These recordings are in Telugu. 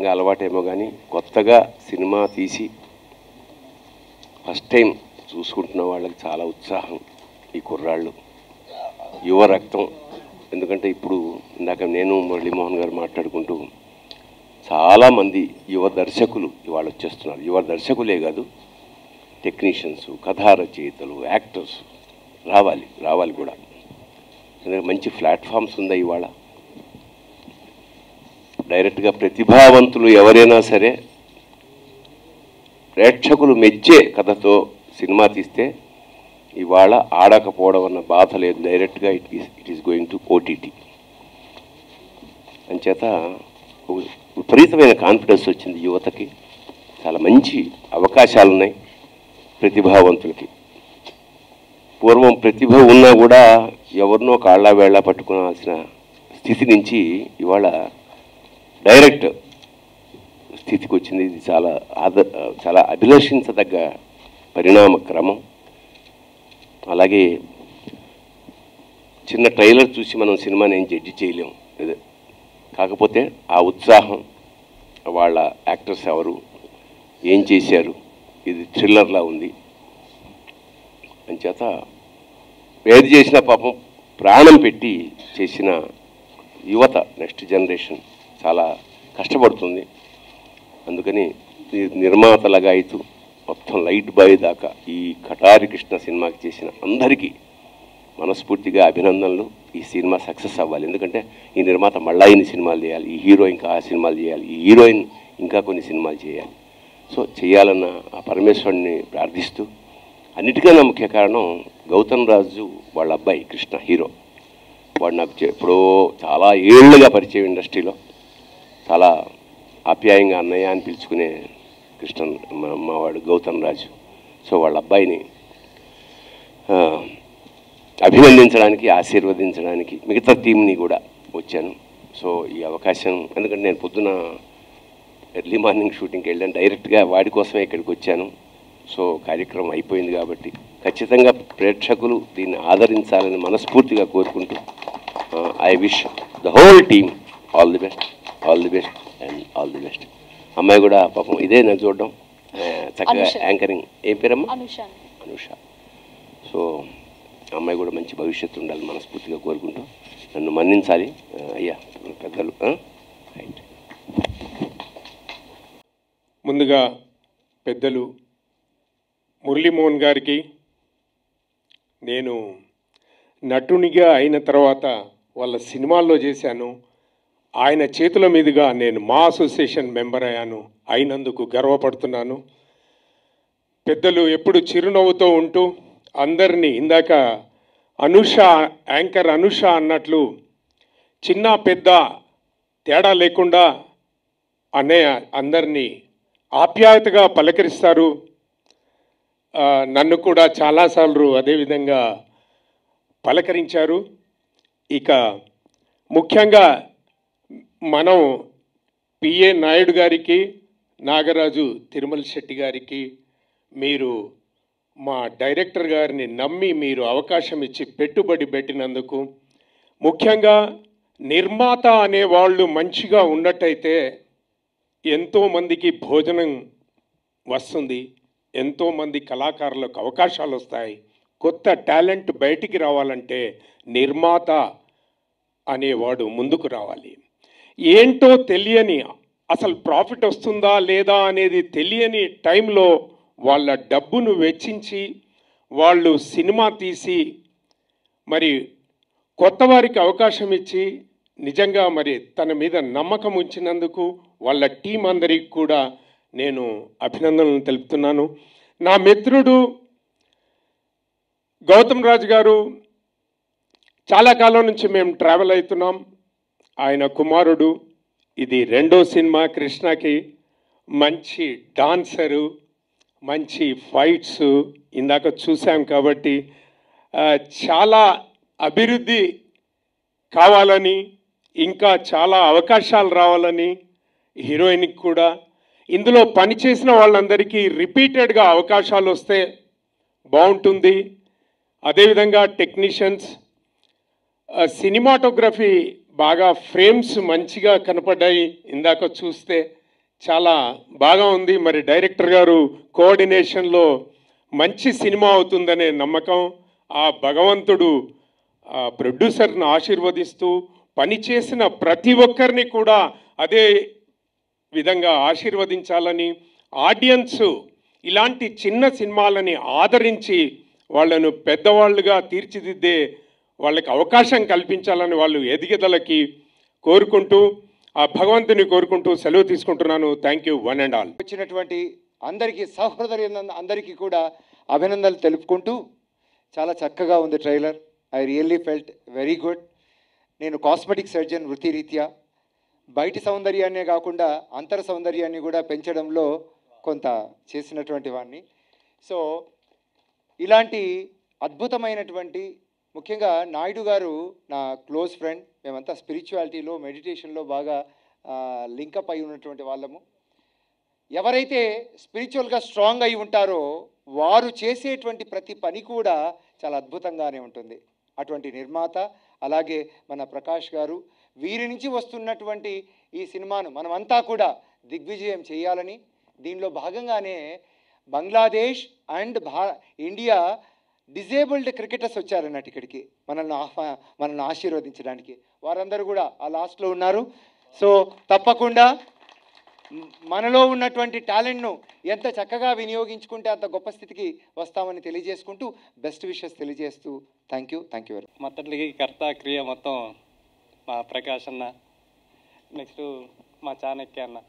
కాలంగా అలవాటేమో కానీ కొత్తగా సినిమా తీసి ఫస్ట్ టైం చూసుకుంటున్న వాళ్ళకి చాలా ఉత్సాహం ఈ కుర్రాళ్ళు యువ రక్తం ఎందుకంటే ఇప్పుడు ఇందాక నేను మురళీమోహన్ గారు మాట్లాడుకుంటూ చాలామంది యువ దర్శకులు ఇవాళ వచ్చేస్తున్నారు యువ దర్శకులే కాదు టెక్నీషియన్స్ కథా రచయితలు యాక్టర్స్ రావాలి రావాలి కూడా ఎందుకంటే మంచి ప్లాట్ఫామ్స్ ఉందా ఇవాళ డైరెక్ట్గా ప్రతిభావంతులు ఎవరైనా సరే ప్రేక్షకులు మెచ్చే కథతో సినిమా తీస్తే ఇవాళ ఆడకపోవడం అన్న బాధ లేదు డైరెక్ట్గా it is it is going to OTT అంచేత ఒక విపరీతమైన కాన్ఫిడెన్స్ వచ్చింది యువతకి చాలా మంచి అవకాశాలు ఉన్నాయి ప్రతిభావంతులకి పూర్వం ప్రతిభ ఉన్నా కూడా ఎవరినో కాళ్ళ వేళ్ళ పట్టుకోవాల్సిన స్థితి నుంచి ఇవాళ డైరెక్ట్ స్థితికి వచ్చింది ఇది చాలా ఆద చాలా అభిలషించదగ్గ పరిణామ క్రమం అలాగే చిన్న ట్రైలర్ చూసి మనం సినిమాని ఏం జడ్జి చేయలేము ఇది కాకపోతే ఆ ఉత్సాహం వాళ్ళ యాక్టర్స్ ఎవరు ఏం చేశారు ఇది థ్రిల్లర్లా ఉంది అంచేత ఏది చేసిన పాపం ప్రాణం పెట్టి చేసిన యువత నెక్స్ట్ జనరేషన్ చాలా కష్టపడుతుంది అందుకని ఈ నిర్మాతలుగా అయితే మొత్తం లైట్ బాయ్ దాకా ఈ కటారి కృష్ణ సినిమాకి చేసిన అందరికీ మనస్ఫూర్తిగా అభినందనలు ఈ సినిమా సక్సెస్ అవ్వాలి ఎందుకంటే ఈ నిర్మాత మళ్ళా ఇన్ని సినిమాలు చేయాలి ఈ హీరో ఇంకా ఆ సినిమాలు చేయాలి ఈ హీరోయిన్ ఇంకా కొన్ని సినిమాలు చేయాలి సో చేయాలన్న ఆ పరమేశ్వరుని ప్రార్థిస్తూ అన్నిటికన్నా ముఖ్య కారణం గౌతమ్ రాజు వాళ్ళ అబ్బాయి కృష్ణ హీరో వాడు నాకు చె- ఎప్పుడో చాలా ఏళ్ళుగా పరిచయం ఇండస్ట్రీలో చాలా ఆప్యాయంగా అన్నయ్య అని పిలుచుకునే కృష్ణ మా- మావాడు గౌతమ్ రాజు సో వాళ్ళ అబ్బాయిని ఆ, అభినందించడానికి ఆశీర్వదించడానికి మిగతా టీంని కూడా వచ్చాను సో ఈ అవకాశం ఎందుకంటే నేను పొద్దున ఎర్లీ మార్నింగ్ షూటింగ్కి వెళ్ళాను డైరెక్ట్గా వాడి కోసమే ఇక్కడికి వచ్చాను సో కార్యక్రమం అయిపోయింది కాబట్టి ఖచ్చితంగా ప్రేక్షకులు దీన్ని ఆదరించాలని మనస్ఫూర్తిగా కోరుకుంటూ I wish the whole team all the best all the best and all the best అమ్మాయి కూడా పాపం ఇదే నేను చూడడం ఆ, చక్కగా అనుష. యాంకరింగ్ ఏం పేరమ్మా అనుషాన్ అనుష సో అమ్మాయి కూడా మంచి భవిష్యత్తు ఉండాలి మనస్ఫూర్తిగా కోరుకుంటూ నన్ను మన్నించాలి ఆ, అయ్యా పెద్దలు ఆ? రైట్ ముందుగా పెద్దలు మురళీమోహన్ గారికి నేను నటునిగా అయిన తర్వాత వాళ్ళ సినిమాల్లో చేశాను ఆయన చేతుల మీదుగా నేను మా అసోసియేషన్ మెంబర్ అయ్యాను అయినందుకు గర్వపడుతున్నాను పెద్దలు ఎప్పుడు చిరునవ్వుతో ఉంటూ అందరినీ ఇందాక అనుష యాంకర్ అనుష అన్నట్లు చిన్న పెద్ద తేడా లేకుండా అన్నయ్య అందరినీ ఆప్యాయతగా పలకరిస్తారు ఆ, నన్ను కూడా చాలాసార్లు అదేవిధంగా పలకరించారు ఇక ముఖ్యంగా మనం పిఏ నాయుడు గారికి నాగరాజు తిరుమల శెట్టి గారికి మీరు మా డైరెక్టర్ గారిని నమ్మి మీరు అవకాశం ఇచ్చి పెట్టుబడి పెట్టినందుకు ముఖ్యంగా నిర్మాత అనేవాళ్ళు మంచిగా ఉన్నట్టయితే ఎంతోమందికి భోజనం వస్తుంది ఎంతోమంది కళాకారులకు అవకాశాలు వస్తాయి కొత్త టాలెంట్ బయటికి రావాలంటే నిర్మాత అనేవాడు ముందుకు రావాలి ఏంటో తెలియని అసలు ప్రాఫిట్ వస్తుందా లేదా అనేది తెలియని టైంలో వాళ్ళ డబ్బును వెచ్చించి వాళ్ళు సినిమా తీసి మరి కొత్త వారికి అవకాశం ఇచ్చి నిజంగా మరి తన మీద నమ్మకం ఉంచినందుకు వాళ్ళ టీం అందరికి కూడా నేను అభినందనలు తెలుపుతున్నాను నా మిత్రుడు గౌతమ్ రాజు గారు చాలా కాలం నుంచి మేము ట్రావెల్ అవుతున్నాం ఆయన కుమారుడు ఇది రెండో సినిమా కృష్ణకి మంచి డాన్సరు మంచి ఫైట్స్ ఇందాక చూసాం కాబట్టి ఆ, చాలా అభివృద్ధి కావాలని ఇంకా చాలా అవకాశాలు రావాలని హీరోయిన్కి కూడా ఇందులో పనిచేసిన వాళ్ళందరికీ రిపీటెడ్గా అవకాశాలు వస్తే బాగుంటుంది అదేవిధంగా టెక్నీషియన్స్ సినిమాటోగ్రఫీ బాగా ఫ్రేమ్స్ మంచిగా కనపడ్డాయి ఇందాక చూస్తే చాలా బాగా ఉంది మరి డైరెక్టర్ గారు కోఆర్డినేషన్లో మంచి సినిమా అవుతుందనే నమ్మకం ఆ భగవంతుడు ఆ ప్రొడ్యూసర్ని ఆశీర్వదిస్తూ పనిచేసిన ప్రతి ఒక్కరిని కూడా అదే విధంగా ఆశీర్వదించాలని ఆడియన్స్ ఇలాంటి చిన్న సినిమాలని ఆదరించి వాళ్ళను పెద్దవాళ్ళుగా తీర్చిదిద్దే వాళ్ళకి అవకాశం కల్పించాలని వాళ్ళు ఎదిగదలకి కోరుకుంటూ ఆ భగవంతుని కోరుకుంటూ సెలవు తీసుకుంటున్నాను thank you one and all వచ్చినటువంటి అందరికీ సహోదరు అందరికీ కూడా అభినందనలు తెలుపుకుంటూ చాలా చక్కగా ఉంది trailer I really felt very good నేను కాస్మెటిక్ సర్జన్ వృత్తిరీత్యా బయటి సౌందర్యాన్నే కాకుండా అంతర సౌందర్యాన్ని కూడా పెంచడంలో కొంత చేసినటువంటి వాడిని సో ఇలాంటి అద్భుతమైనటువంటి ముఖ్యంగా నాయుడు గారు నా క్లోజ్ ఫ్రెండ్ మేమంతా స్పిరిచువాలిటీలో మెడిటేషన్లో బాగా లింకప్ అయి ఉన్నటువంటి వాళ్ళము ఎవరైతే స్పిరిచువల్గా స్ట్రాంగ్ అయి ఉంటారో వారు చేసేటువంటి ప్రతి పని కూడా చాలా అద్భుతంగానే ఉంటుంది అటువంటి నిర్మాత అలాగే మన ప్రకాష్ గారు వీరి నుంచి వస్తున్నటువంటి ఈ సినిమాను మనమంతా కూడా దిగ్విజయం చేయాలని దీనిలో భాగంగానే బంగ్లాదేశ్ అండ్ భా ఇండియా డిజేబుల్డ్ క్రికెటర్స్ వచ్చారన్నట్టు ఇక్కడికి మనల్ని ఆహ్వా మనల్ని ఆశీర్వదించడానికి వారందరూ కూడా ఆ లాస్ట్లో ఉన్నారు సో తప్పకుండా మ్, మనలో ఉన్నటువంటి టాలెంట్ను ఎంత చక్కగా వినియోగించుకుంటే అంత గొప్ప స్థితికి వస్తామని తెలియజేసుకుంటూ బెస్ట్ విషెస్ తెలియజేస్తూ thank you thank you very మొత్తటికి కర్త క్రియ మొత్తం మా ప్రకాష్ అన్న నెక్స్ట్ మా చాణక్య అన్న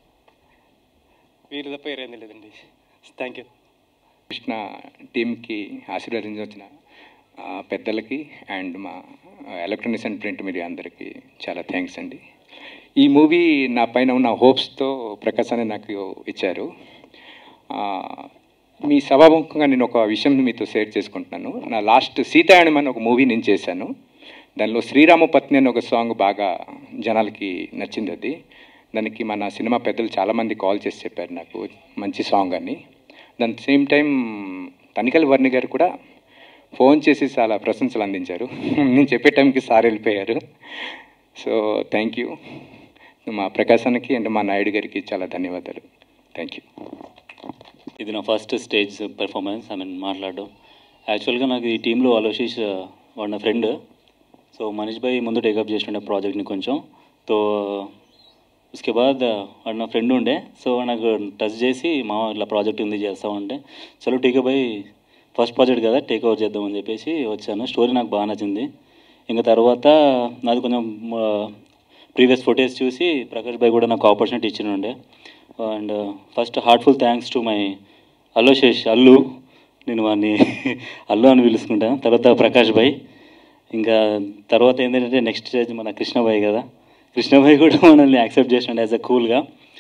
వీరి తప్ప వేరేం తెలియదండి థ్యాంక్ యూ కృష్ణ టీంకి ఆశీర్వదించిన ఆ, పెద్దలకి అండ్ మా ఎలక్ట్రానిక్స్ అండ్ ప్రింట్ మీడియా అందరికీ చాలా థ్యాంక్స్ అండి ఈ మూవీ నా పైన ఉన్న హోప్స్తో ప్రకాశ్ అని నాకు ఇచ్చారు ఆ, మీ సభాముఖంగా నేను ఒక విషయం మీతో షేర్ చేసుకుంటున్నాను నా లాస్ట్ సీతాయనం అని ఒక మూవీ నేను చేశాను దానిలో శ్రీరామ పత్ని అని ఒక సాంగ్ బాగా జనాలకి నచ్చింది అది దానికి మన సినిమా పెద్దలు చాలామంది కాల్ చేసి చెప్పారు నాకు మంచి సాంగ్ అని దాని సేమ్ టైం తనికల్ వర్ణి గారు కూడా ఫోన్ చేసి చాలా ప్రశంసలు అందించారు నేను చెప్పే టైంకి సార్ వెళ్ళిపోయారు సో థ్యాంక్ యూ మా ప్రకాశానికి అండ్ మా నాయుడు గారికి చాలా ధన్యవాదాలు థ్యాంక్ యూ ఇది నా first stage performance I mean మాట్లాడడం యాక్చువల్గా నాకు ఈ టీంలో ఆలోచించ వాడు నా ఫ్రెండ్ సో మనీష్ భాయ్ ముందు టేకప్ చేసిండే ప్రాజెక్ట్ని కొంచెం తో ఉస్కే బాద్ వాడు నా ఫ్రెండ్ ఉండే సో నాకు టచ్ చేసి మా ఇట్లా ప్రాజెక్ట్ ఉంది చేస్తామంటే చలో టేకప్ అయ్యి ఫస్ట్ ప్రాజెక్ట్ కదా టేక్ ఓవర్ చేద్దామని చెప్పేసి వచ్చాను స్టోరీ నాకు బాగా నచ్చింది ఇంకా తర్వాత నాది కొంచెం ప్రీవియస్ ఫొటేజ్ చూసి ప్రకాష్ భాయ్ కూడా నాకు ఆపర్చునిటీ ఇచ్చిన ఉండే and first heartful thanks to my Allu Sesh Allu నేను వాడిని అల్లు అని పిలుచుకుంటాను తర్వాత ప్రకాష్ భాయ్ ఇంకా తర్వాత ఏంటంటే నెక్స్ట్ స్టేజ్ మన కృష్ణభాయ్ కదా కృష్ణభాయ్ కూడా మనల్ని యాక్సెప్ట్ చేసినాడు యాజ్ అ కూల్గా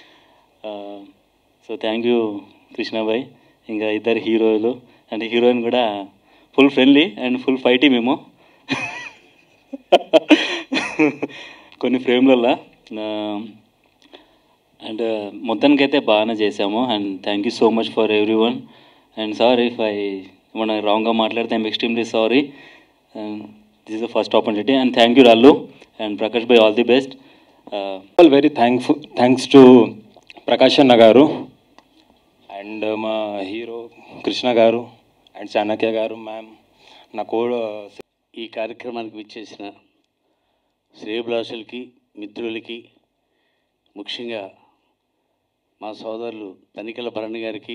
సో థ్యాంక్ యూ కృష్ణభాయ్ ఇంకా ఇద్దరు హీరోలు అండ్ హీరోయిన్ కూడా full friendly and full fighty మేము కొన్ని ఫ్రేమ్లల్లో అండ్ మొత్తానికైతే బాగానే చేసాము and thank you so much for every one and sorry if I మన రాంగ్గా మాట్లాడితే I'm extremely sorry and this is the first opportunity and thank you రల్లు and Prakash bhai all the best all very thankful thanks to Prakash అన్న గారు అండ్ మా హీరో కృష్ణ గారు అండ్ చాణక్య గారు మ్యామ్ నా కో ఈ కార్యక్రమానికి విచ్చేసిన శ్రేయభిలాషులకి మిత్రులకి ముఖ్యంగా మా సోదరులు తనికల భరణి గారికి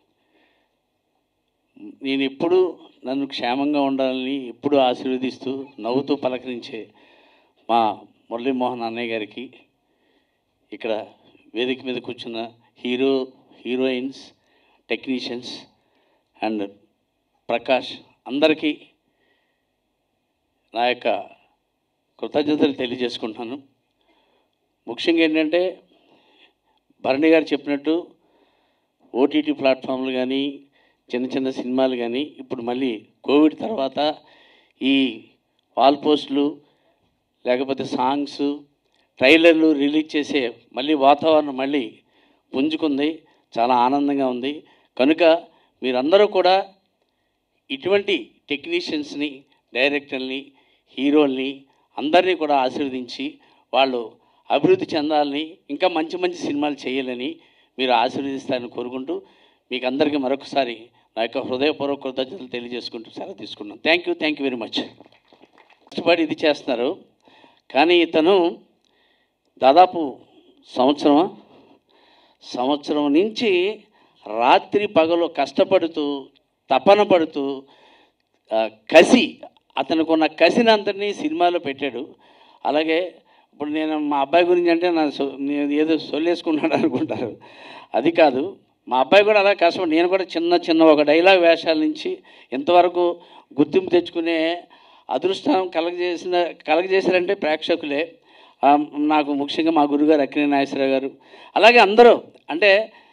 నేను ఎప్పుడు నన్ను క్షేమంగా ఉండాలని ఎప్పుడు ఆశీర్వదిస్తూ నవ్వుతూ పలకరించే మా మురళీమోహన్ అన్నయ్య గారికి ఇక్కడ వేదిక మీద కూర్చున్న hero heroines technicians and Prakash అందరికీ నా యొక్క కృతజ్ఞతలు తెలియజేసుకుంటున్నాను ముఖ్యంగా ఏంటంటే భరణి గారు చెప్పినట్టు ఓటీటీ ప్లాట్ఫామ్లు కానీ చిన్న చిన్న సినిమాలు కానీ ఇప్పుడు మళ్ళీ కోవిడ్ తర్వాత ఈ వాల్ పోస్టులు లేకపోతే సాంగ్స్ ట్రైలర్లు రిలీజ్ చేసే మళ్ళీ వాతావరణం మళ్ళీ పుంజుకుంది చాలా ఆనందంగా ఉంది కనుక మీరందరూ కూడా ఇటువంటి టెక్నీషియన్స్ని డైరెక్టర్ని హీరోల్ని అందరినీ కూడా ఆశీర్వదించి వాళ్ళు అభివృద్ధి చెందాలని ఇంకా మంచి మంచి సినిమాలు చేయాలని మీరు ఆశీర్వదిస్తారని కోరుకుంటూ మీకు అందరికీ మరొకసారి నా యొక్క హృదయపూర్వక కృతజ్ఞతలు తెలియజేసుకుంటూ సెలవు తీసుకున్నాను thank you thank you very much కష్టపడి ఇది చేస్తున్నారు కానీ ఇతను దాదాపు సంవత్సరమా సంవత్సరం నుంచి రాత్రి పగలు కష్టపడుతూ తపన పడుతూ ఆ, కసి అతనికి ఉన్న కసిని అంతటినీ సినిమాలో పెట్టాడు అలాగే ఇప్పుడు నేను మా అబ్బాయి గురించి అంటే నా సొ- నేను ఏదో సొల్లేసుకున్నాడు అనుకుంటారు అది కాదు మా అబ్బాయి కూడా అలా కష్టపడి నేను కూడా చిన్న చిన్న ఒక డైలాగ్ వేషాల నుంచి ఇంతవరకు గుర్తింపు తెచ్చుకునే అదృష్టం కలగజేసిన కలగజేశారంటే ప్రేక్షకులే ఆ, నాకు ముఖ్యంగా మా గురుగారు అక్కినే నాగేశ్వరరావు గారు అలాగే అందరూ అంటే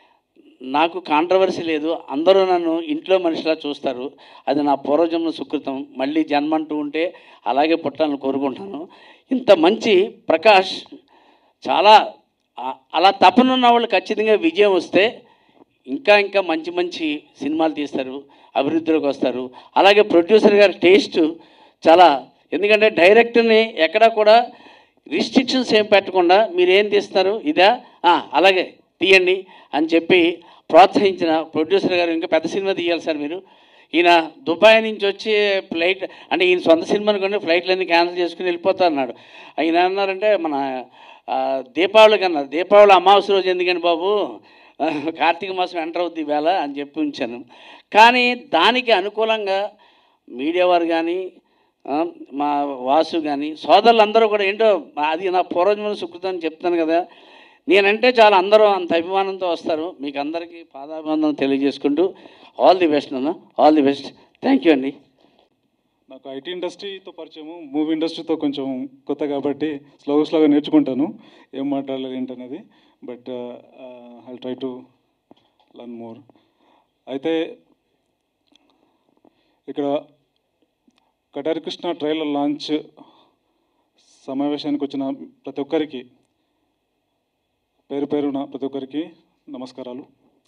నాకు కాంట్రవర్సీ లేదు అందరూ నన్ను ఇంట్లో మనిషిలా చూస్తారు అది నా పూర్వజన్మ సుకృతం మళ్ళీ జన్మ అంటూ ఉంటే అలాగే పుట్టాలని కోరుకుంటాను ఇంత మంచి ప్రకాష్ చాలా ఆ- అలా తపనున్న వాళ్ళు ఖచ్చితంగా విజయం వస్తే ఇంకా ఇంకా మంచి మంచి సినిమాలు తీస్తారు అభివృద్ధిలోకి వస్తారు అలాగే ప్రొడ్యూసర్ గారి టేస్ట్ చాలా ఎందుకంటే డైరెక్టర్ని ఎక్కడా కూడా రిస్ట్రిక్షన్స్ ఏం పెట్టకుండా మీరు ఏం తీస్తారు ఇదా ఆ, అలాగే తీయండి అని చెప్పి ప్రోత్సహించిన ప్రొడ్యూసర్ గారు ఇంకా పెద్ద సినిమా తీయాలి సార్ మీరు ఈయన దుబాయ్ నుంచి వచ్చి ఫ్లైట్ అంటే ఈయన సొంత సినిమా అనుకోండి ఫ్లైట్లన్నీ క్యాన్సిల్ చేసుకుని వెళ్ళిపోతా అన్నాడు ఆయన అన్నారంటే మన ఆ, దీపావళికి అన్నారు దీపావళి అమావాస్య రోజు ఎందుకని బాబు ఆ, కార్తీక మాసం ఎంటర్ అవుద్ది వేళ అని చెప్పి ఉంచాను కానీ దానికి అనుకూలంగా మీడియా వారు కానీ ఆ, మా వాసు కానీ సోదరులందరూ కూడా ఏంటో అది నా పూర్వజన్మ సుకృతం అని చెప్తాను కదా నేనంటే చాలా అందరూ అంత అభిమానంతో వస్తారు మీకు అందరికీ పాదాభివందనం తెలియజేసుకుంటూ ఆల్ ది బెస్ట్ అన్న all the best thank you అండి నాకు ఐటీ ఇండస్ట్రీతో పరిచయము మూవీ ఇండస్ట్రీతో కొంచెం కొత్త కాబట్టి స్లోగా స్లోగా నేర్చుకుంటాను ఏం మాట్లాడాలి ఏంటనేది but I try to learn more అయితే ఇక్కడ కటారి కృష్ణ ట్రైలర్ లాంచ్ సమావేశానికి వచ్చిన ప్రతి ఒక్కరికి పేరు పేరున ప్రతి ఒక్కరికి నమస్కారాలు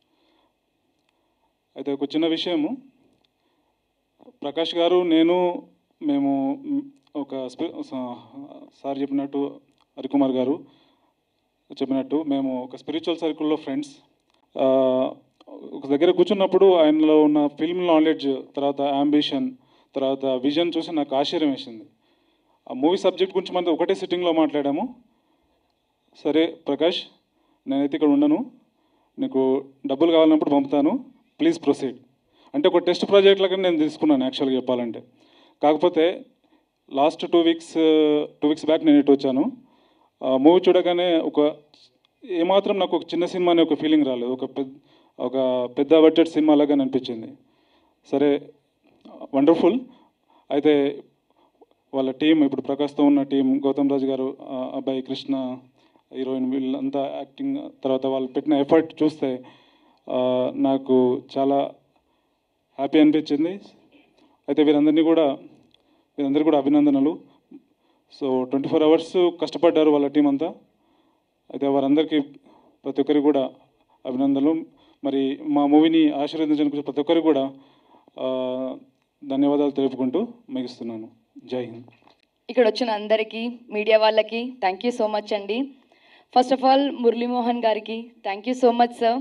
అయితే ఒక చిన్న విషయము ప్రకాష్ గారు నేను మేము మ్, ఒక స్పి- స- సార్ చెప్పినట్టు హరికుమార్ గారు చెప్పినట్టు మేము ఒక స్పిరిచువల్ సర్కిల్లో ఫ్రెండ్స్ ఒక దగ్గర కూర్చున్నప్పుడు ఆయనలో ఉన్న ఫిల్మ్ నాలెడ్జ్ తర్వాత అంబిషన్ తర్వాత విజన్ చూసి నాకు ఆశ్చర్యం వేసింది ఆ మూవీ సబ్జెక్ట్ గురించి మనం ఒకటే సిట్టింగ్లో మాట్లాడాము సరే ప్రకాష్ నేనైతే ఇక్కడ ఉండను నీకు డబ్బులు కావాలన్నప్పుడు పంపుతాను ప్లీజ్ ప్రొసీడ్ అంటే ఒక టెస్ట్ ప్రాజెక్ట్ లాగా నేను తీసుకున్నాను యాక్చువల్గా చెప్పాలంటే కాకపోతే last two weeks two weeks back నేను ఇటు వచ్చాను మూవీ చూడగానే ఒక ఏమాత్రం నాకు ఒక చిన్న సినిమా అనే ఒక ఫీలింగ్ రాలేదు ఒక పెద్ద ఒక పెద్ద బడ్జెట్ సినిమా లాగా అనిపించింది సరే వండర్ఫుల్ అయితే వాళ్ళ టీం ఇప్పుడు ప్రకాష్తో ఉన్న టీం గౌతమ్ రాజు గారు ఆ, అబ్బాయి కృష్ణ హీరోయిన్ వీళ్ళంతా యాక్టింగ్ తర్వాత వాళ్ళు పెట్టిన ఎఫర్ట్ చూస్తే ఆ, నాకు చాలా హ్యాపీ అనిపించింది అయితే వీరందరినీ కూడా వీరందరికీ కూడా అభినందనలు సో ట్వంటీ ఫోర్ అవర్స్ కష్టపడ్డారు వాళ్ళ టీం అంతా అయితే వారందరికీ ప్రతి ఒక్కరికి కూడా అభినందనలు మరి మా మూవీని ఆశీర్వదించడానికి ప్రతి ఒక్కరికి కూడా ఆ, ధన్యవాదాలు తెలుపుకుంటూ ముగిస్తున్నాను జై హింద్ ఇక్కడ వచ్చిన అందరికీ మీడియా వాళ్ళకి థ్యాంక్ యూ సో మచ్ అండి ఫస్ట్ ఆఫ్ ఆల్ మురళీమోహన్ గారికి thank you so much sir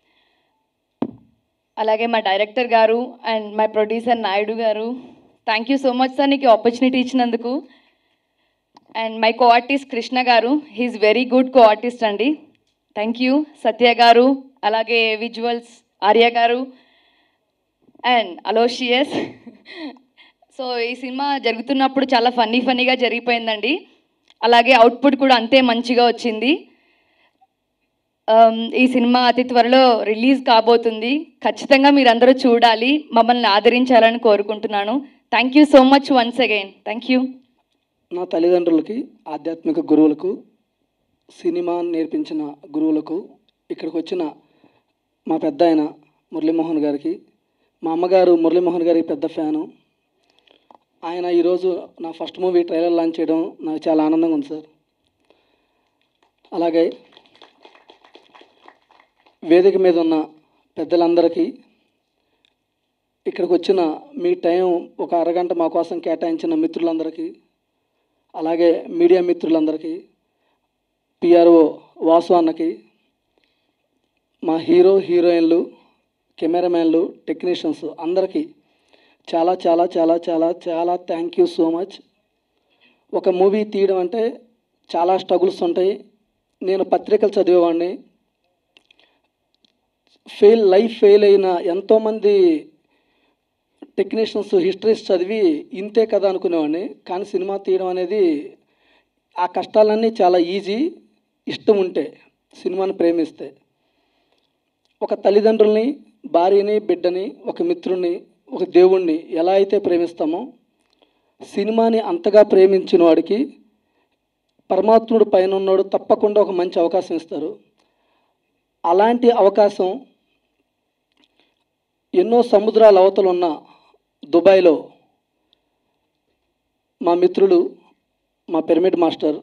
అలాగే మా డైరెక్టర్ గారు అండ్ మై ప్రొడ్యూసర్ నాయుడు గారు thank you so much sir నీకు ఆపర్చునిటీ ఇచ్చినందుకు and my co artist Krishna గారు he is very good co artist అండి థ్యాంక్ యూ సత్య గారు అలాగే విజువల్స్ ఆర్య గారు అండ్ అలోషియస్ సో ఈ సినిమా జరుగుతున్నప్పుడు చాలా ఫన్నీ ఫన్నీగా జరిగిపోయిందండి అలాగే అవుట్పుట్ కూడా అంతే మంచిగా వచ్చింది Um, ఈ సినిమా అతి త్వరలో రిలీజ్ కాబోతుంది ఖచ్చితంగా మీరందరూ చూడాలి మమ్మల్ని ఆదరించాలని కోరుకుంటున్నాను thank you so much once again thank you నా తల్లిదండ్రులకి ఆధ్యాత్మిక గురువులకు సినిమా నేర్పించిన గురువులకు ఇక్కడికి వచ్చిన మా పెద్ద ఆయన మురళీమోహన్ గారికి మా అమ్మగారు మురళీమోహన్ గారికి పెద్ద ఫ్యాను ఆయన ఈరోజు నా ఫస్ట్ మూవీ ట్రైలర్ లాంచ్ చేయడం నాకు చాలా ఆనందంగా ఉంది సార్ అలాగే వేదిక మీద ఉన్న పెద్దలందరికీ ఇక్కడికి వచ్చిన మీ టైం ఒక అరగంట మా కోసం కేటాయించిన మిత్రులందరికీ అలాగే మీడియా మిత్రులందరికీ పిఆర్ఓ వాసు అన్నకి మా హీరో హీరోయిన్లు కెమెరామ్యాన్లు టెక్నీషియన్స్ అందరికీ చాలా చాలా చాలా చాలా చాలా థ్యాంక్ యూ సో మచ్ ఒక మూవీ తీయడం అంటే చాలా స్ట్రగుల్స్ ఉంటాయి నేను పత్రికలు చదివేవాడిని ఫెయిల్ లైఫ్ ఫెయిల్ అయిన ఎంతోమంది టెక్నీషియన్స్ హిస్టరీస్ చదివి ఇంతే కదా అనుకునేవాడిని కానీ సినిమా తీయడం అనేది ఆ కష్టాలన్నీ చాలా ఈజీ ఇష్టం ఉంటే సినిమాని ప్రేమిస్తే ఒక తల్లిదండ్రుల్ని భార్యని బిడ్డని ఒక మిత్రుణ్ణి ఒక దేవుణ్ణి ఎలా అయితే ప్రేమిస్తామో సినిమాని అంతగా ప్రేమించిన వాడికి పరమాత్ముడు పైన ఉన్నాడు తప్పకుండా ఒక మంచి అవకాశం ఇస్తారు అలాంటి అవకాశం ఎన్నో సముద్రాల అవతలు ఉన్న దుబాయ్లో మా మిత్రులు మా పిరమిడ్ మాస్టర్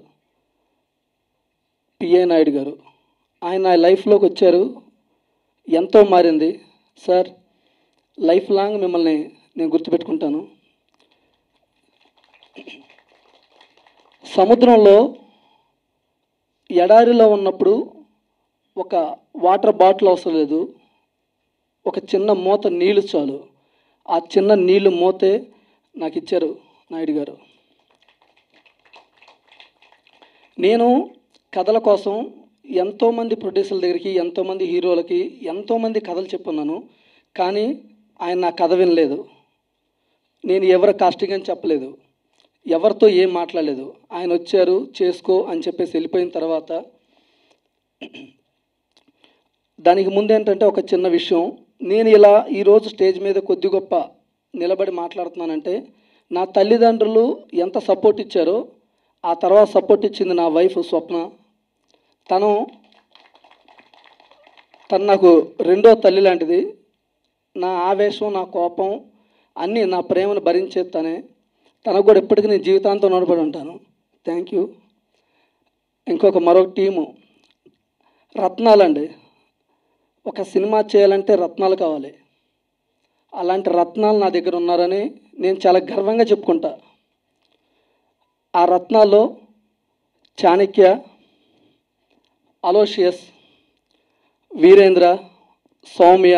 పిఏ నాయుడు గారు ఆయన నా లైఫ్లోకి వచ్చారు ఎంతో మారింది సార్ లైఫ్ లాంగ్ మిమ్మల్ని నేను గుర్తుపెట్టుకుంటాను సముద్రంలో ఎడారిలో ఉన్నప్పుడు ఒక వాటర్ బాటిల్ అవసరం లేదు ఒక చిన్న మూత నీళ్ళు చాలు ఆ చిన్న నీళ్ళు మూతే నాకు ఇచ్చారు నాయుడు గారు నేను కథల కోసం ఎంతోమంది ప్రొడ్యూసర్ల దగ్గరికి ఎంతోమంది హీరోలకి ఎంతోమంది కథలు చెప్పున్నాను కానీ ఆయన నా కథ వినలేదు నేను ఎవరి కాస్టింగ్ అని చెప్పలేదు ఎవరితో ఏం మాట్లాడలేదు ఆయన వచ్చారు చేసుకో అని చెప్పేసి వెళ్ళిపోయిన తర్వాత దానికి ముందు ఏంటంటే ఒక చిన్న విషయం నేను ఇలా ఈరోజు స్టేజ్ మీద కొద్ది గొప్ప నిలబడి మాట్లాడుతున్నానంటే నా తల్లిదండ్రులు ఎంత సపోర్ట్ ఇచ్చారో ఆ తర్వాత సపోర్ట్ ఇచ్చింది నా వైఫ్ స్వప్న తను తను నాకు రెండో తల్లి లాంటిది నా ఆవేశం నా కోపం అన్నీ నా ప్రేమను భరించే తనే తనకు కూడా ఎప్పటికీ నేను జీవితాంతం నడబడి ఉంటాను థ్యాంక్ యూ ఇంకొక మరొక టీము రత్నాలండి ఒక సినిమా చేయాలంటే రత్నాలు కావాలి అలాంటి రత్నాలు నా దగ్గర ఉన్నారని నేను చాలా గర్వంగా చెప్పుకుంటా ఆ రత్నాల్లో చాణక్య అలోషియస్ వీరేంద్ర సౌమ్య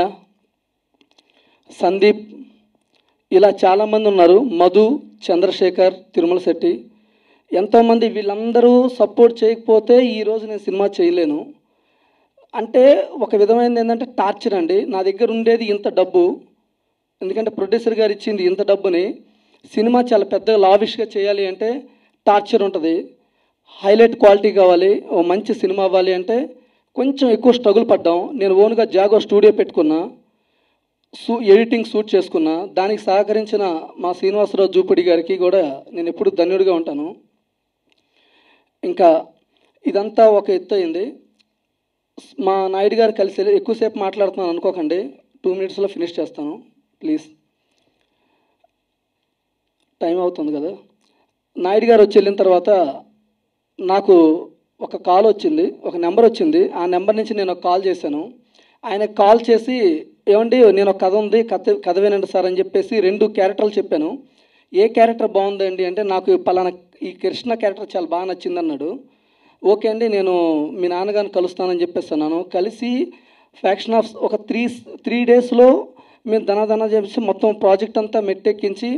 సందీప్ ఇలా చాలామంది ఉన్నారు మధు చంద్రశేఖర్ తిరుమల శెట్టి ఎంతోమంది వీళ్ళందరూ సపోర్ట్ చేయకపోతే ఈరోజు నేను సినిమా చేయలేను అంటే ఒక విధమైనది ఏంటంటే టార్చర్ అండి నా దగ్గర ఉండేది ఇంత డబ్బు ఎందుకంటే ప్రొడ్యూసర్ గారు ఇచ్చింది ఇంత డబ్బుని సినిమా చాలా పెద్దగా లావిష్గా చేయాలి అంటే టార్చర్ ఉంటుంది హైలైట్ క్వాలిటీ కావాలి ఓ మంచి సినిమా అవ్వాలి అంటే కొంచెం ఎక్కువ స్ట్రగుల్ పడ్డాం నేను ఓన్గా జాగో స్టూడియో పెట్టుకున్నా సూ ఎడిటింగ్ షూట్ చేసుకున్నా దానికి సహకరించిన మా శ్రీనివాసరావు జూపిడి గారికి కూడా నేను ఎప్పుడు ధన్యుడిగా ఉంటాను ఇంకా ఇదంతా ఒక ఎత్తు అయింది మా నాయుడు గారు కలిసి ఎక్కువసేపు మాట్లాడుతున్నాను అనుకోకండి టూ మినిట్స్లో ఫినిష్ చేస్తాను ప్లీజ్ టైం అవుతుంది కదా నాయుడు గారు వచ్చి వెళ్ళిన తర్వాత నాకు ఒక కాల్ వచ్చింది ఒక నెంబర్ వచ్చింది ఆ నెంబర్ నుంచి నేను ఒక కాల్ చేశాను ఆయన కాల్ చేసి ఏమండి నేను ఒక కథ ఉంది కథ కథ వినండి సార్ అని చెప్పేసి రెండు క్యారెక్టర్లు చెప్పాను ఏ క్యారెక్టర్ బాగుందండి అంటే నాకు పలానా ఈ కృష్ణ క్యారెక్టర్ చాలా బాగా నచ్చింది అన్నాడు ఓకే అండి నేను మీ నాన్నగారిని కలుస్తానని చెప్పేసి అన్నాను కలిసి ఫ్యాక్షన్ ఆఫ్ ఒక త్రీ త్రీ డేస్లో మేము ధనధన చేసి మొత్తం ప్రాజెక్ట్ అంతా మెట్టెక్కించి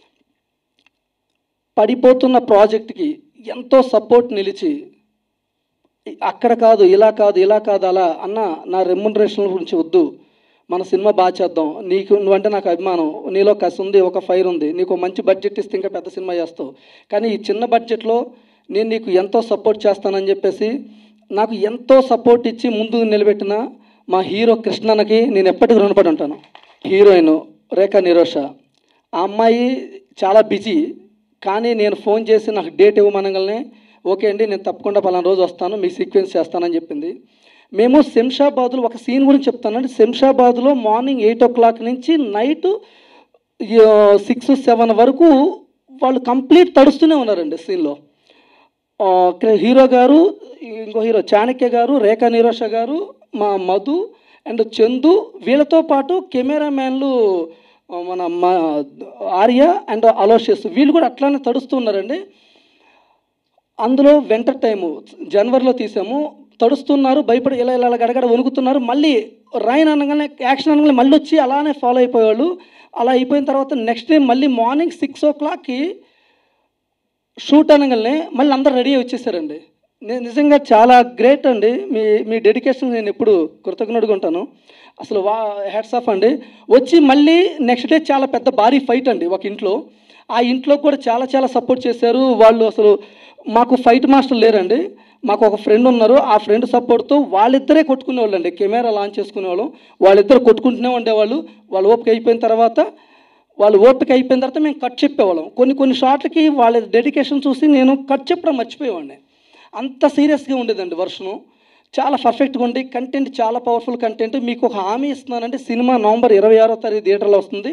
పడిపోతున్న ప్రాజెక్ట్కి ఎంతో సపోర్ట్ నిలిచి అక్కడ కాదు ఇలా కాదు ఇలా కాదు అలా అన్న నా రెమ్యునరేషన్ గురించి వద్దు మన సినిమా బాగా చేద్దాం నీకు నువ్వంటే నాకు అభిమానం నీలో కసి ఉంది ఒక ఫైర్ ఉంది నీకు మంచి బడ్జెట్ ఇస్తే ఇంకా పెద్ద సినిమా చేస్తావు కానీ ఈ చిన్న బడ్జెట్లో నేను నీకు ఎంతో సపోర్ట్ చేస్తానని చెప్పేసి నాకు ఎంతో సపోర్ట్ ఇచ్చి ముందు నిలబెట్టిన మా హీరో కృష్ణన్నకి నేను ఎప్పటికీ రుణపడి ఉంటాను హీరోయిన్ రేఖా నిరోష ఆ అమ్మాయి చాలా బిజీ కానీ నేను ఫోన్ చేసి నాకు డేట్ ఇవ్వమనగానే ఓకే అండి నేను తప్పకుండా పలానా రోజు వస్తాను మీకు సీక్వెన్స్ చేస్తానని చెప్పింది మేము శంషాబాద్లో ఒక సీన్ గురించి చెప్తానండి శంషాబాద్లో మార్నింగ్ ఎయిట్ ఓ క్లాక్ నుంచి నైట్ సిక్స్ సెవెన్ వరకు వాళ్ళు కంప్లీట్ తడుస్తూనే ఉన్నారండి సీన్లో హీరో గారు ఇంకో హీరో చాణక్య గారు రేఖా నిరోష గారు మా మధు అండ్ చందు వీళ్ళతో పాటు కెమెరామ్యాన్లు మన మా ఆర్య అండ్ అలోషియస్ వీళ్ళు కూడా అట్లానే తడుస్తూ ఉన్నారండి అందులో వెంటర్ టైము జనవరిలో తీసాము తడుస్తున్నారు భయపడి ఇలా ఇలా ఇలా గడగడ వణుకుతున్నారు మళ్ళీ రైన్ అనగానే యాక్షన్ అనగానే మళ్ళీ వచ్చి అలానే ఫాలో అయిపోయేవాళ్ళు అలా అయిపోయిన తర్వాత నెక్స్ట్ డే మళ్ళీ మార్నింగ్ సిక్స్ ఓ క్లాక్కి షూట్ అనగానే మళ్ళీ అందరు రెడీ అయి వచ్చేసారండి నేను నిజంగా చాలా గ్రేట్ అండి మీ మీ డెడికేషన్ నేను ఎప్పుడు కృతజ్ఞుడిగా ఉంటాను అసలు వా హ్యాట్స్ ఆఫ్ అండి వచ్చి మళ్ళీ నెక్స్ట్ డే చాలా పెద్ద భారీ ఫైట్ అండి ఒక ఇంట్లో ఆ ఇంట్లో కూడా చాలా చాలా సపోర్ట్ చేశారు వాళ్ళు అసలు మాకు ఫైట్ మాస్టర్ లేరండి మాకు ఒక ఫ్రెండ్ ఉన్నారు ఆ ఫ్రెండ్ సపోర్ట్తో వాళ్ళిద్దరే కొట్టుకునేవాళ్ళు అండి కెమెరా లాంచ్ చేసుకునేవాళ్ళం వాళ్ళిద్దరు కొట్టుకుంటూనే ఉండేవాళ్ళు వాళ్ళు ఓపిక అయిపోయిన తర్వాత వాళ్ళు ఓపిక అయిపోయిన తర్వాత మేము కట్ చెప్పేవాళ్ళం కొన్ని కొన్ని షార్ట్లకి వాళ్ళ డెడికేషన్ చూసి నేను కట్ చెప్పడం మర్చిపోయేవాడిని అంత సీరియస్గా ఉండేదండి వర్షను చాలా పర్ఫెక్ట్గా ఉండి కంటెంట్ చాలా పవర్ఫుల్ కంటెంట్ మీకు ఒక హామీ ఇస్తున్నానంటే సినిమా నవంబర్ ఇరవై ఆరో తారీఖు థియేటర్లో వస్తుంది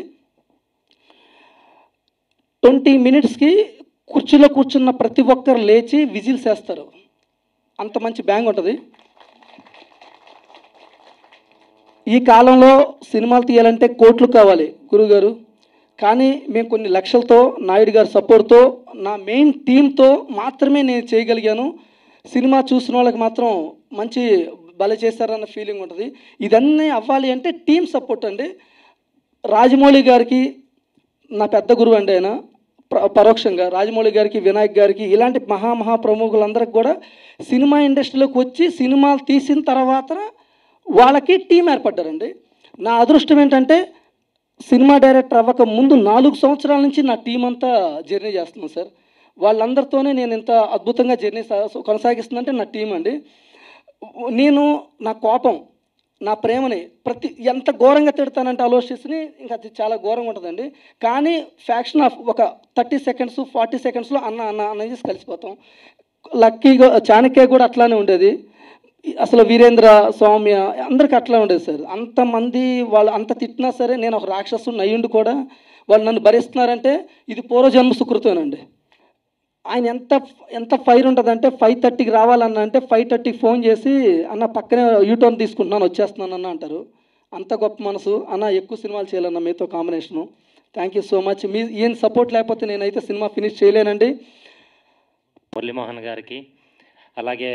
ట్వంటీ మినిట్స్కి కుర్చీలో కూర్చున్న ప్రతి ఒక్కరు లేచి విజిల్స్ వేస్తారు అంత మంచి బ్యాంగ్ ఉంటుంది ఈ కాలంలో సినిమాలు తీయాలంటే కోట్లు కావాలి గురుగారు కానీ మేము కొన్ని లక్షలతో నాయుడు గారి సపోర్ట్తో నా మెయిన్ టీంతో మాత్రమే నేను చేయగలిగాను సినిమా చూసిన వాళ్ళకి మాత్రం మంచి బల చేశారన్న ఫీలింగ్ ఉంటుంది ఇదన్నీ అవ్వాలి అంటే టీం సపోర్ట్ అండి రాజమౌళి గారికి నా పెద్ద గురువు అండి ఆయన ప్ర- పరోక్షంగా రాజమౌళి గారికి వినాయక్ గారికి ఇలాంటి మహా మహా ప్రముఖులందరికి కూడా సినిమా ఇండస్ట్రీలోకి వచ్చి సినిమాలు తీసిన తర్వాత వాళ్ళకి టీం ఏర్పడ్డారండి నా అదృష్టం ఏంటంటే సినిమా డైరెక్టర్ అవ్వక ముందు నాలుగు సంవత్సరాల నుంచి నా టీం అంతా జర్నీ చేస్తున్నాను సార్ వాళ్ళందరితోనే నేను ఇంత అద్భుతంగా జర్నీ సా- కొనసాగిస్తుందంటే నా టీం అండి నేను నా కోపం నా ప్రేమని ప్రతి ఎంత ఘోరంగా తిడతానంటే ఆలోచిస్తే ఇంకా అది చాలా ఘోరంగా ఉంటుందండి కానీ ఫ్యాక్షన్ ఆఫ్ ఒక థర్టీ సెకండ్స్ ఫార్టీ సెకండ్స్లో అన్న అన్న అన్న చేసి కలిసిపోతాం లక్కీగా చాణక్య కూడా అట్లానే ఉండేది అసలు వీరేంద్ర సౌమ్య అందరికి అట్లా ఉండేది సార్ అంతమంది వాళ్ళు అంత తిట్టినా సరే నేను ఒక రాక్షసుని అయ్యుండి కూడా వాళ్ళు నన్ను భరిస్తున్నారంటే ఇది పూర్వజన్మ సుకృతమేనండి ఆయన ఎంత ఎంత ఫైర్ ఉంటుందంటే ఫైవ్ థర్టీకి రావాలన్న అంటే ఫైవ్ థర్టీకి ఫోన్ చేసి అన్న పక్కనే యూటర్న్ తీసుకుంటున్నాను వచ్చేస్తున్నాను అన్న అంటారు అంత గొప్ప మనసు అన్న ఎక్కువ సినిమాలు చేయాలన్న మీతో combination thank you so much మీ ఈయన సపోర్ట్ లేకపోతే నేనైతే సినిమా ఫినిష్ చేయలేనండి మురళీమోహన్ గారికి అలాగే